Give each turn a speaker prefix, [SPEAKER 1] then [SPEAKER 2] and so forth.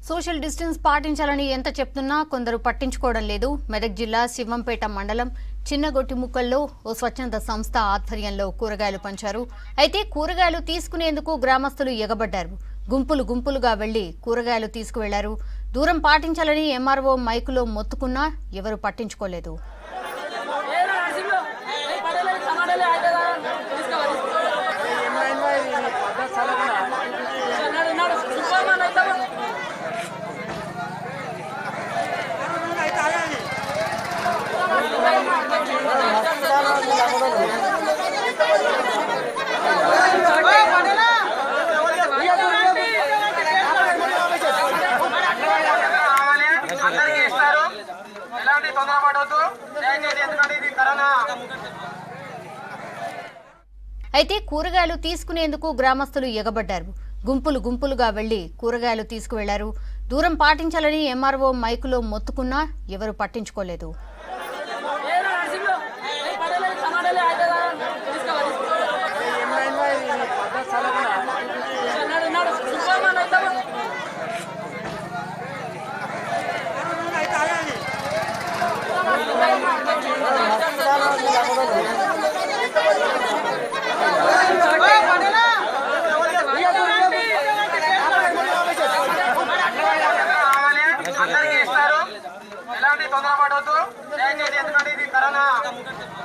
[SPEAKER 1] social distance పాటించాలని ఎంత చెప్తున్నా కొందరు పట్టించుకోవడం లేదు మెదక్ జిల్లా శివంపేట మండలం చిన్నగొట్టిముక్కల్లో ఓ స్వచ్ఛంద సంస్థ ఆధ్వర్యంలో కూరగాయలు పంచారు అయితే కూరగాయలు తీసుకునేందుకు గ్రామస్తులు ఎగబడ్డారు గుంపులు గుంపులుగా వెళ్లి కూరగాయలు తీసుకువెళ్లారు దూరం పాటించాలని ఎంఆర్ఓ మైకులో మొత్తుకున్నా ఎవరు పట్టించుకోలేదు
[SPEAKER 2] కావాలి అందరికీ ఇస్తారు ఎలాంటి తొందరపడవద్దు దయచేసి ఎందుకంటే ఇది కరోనా
[SPEAKER 1] అయితే కూరగాయలు తీసుకునేందుకు గ్రామస్తులు ఎగబడ్డారు గుంపులు గుంపులుగా వెళ్లి కూరగాయలు తీసుకువెళ్లారు దూరం పాటించాలని ఎంఆర్ఓ మైకులో మొత్తుకున్నా ఎవరు పట్టించుకోలేదు
[SPEAKER 2] కావాలి అందరికీ ఇస్తారు ఎలాంటి తొందరపడవద్దు దయచేసి ఎందుకంటే ఇది కరోనా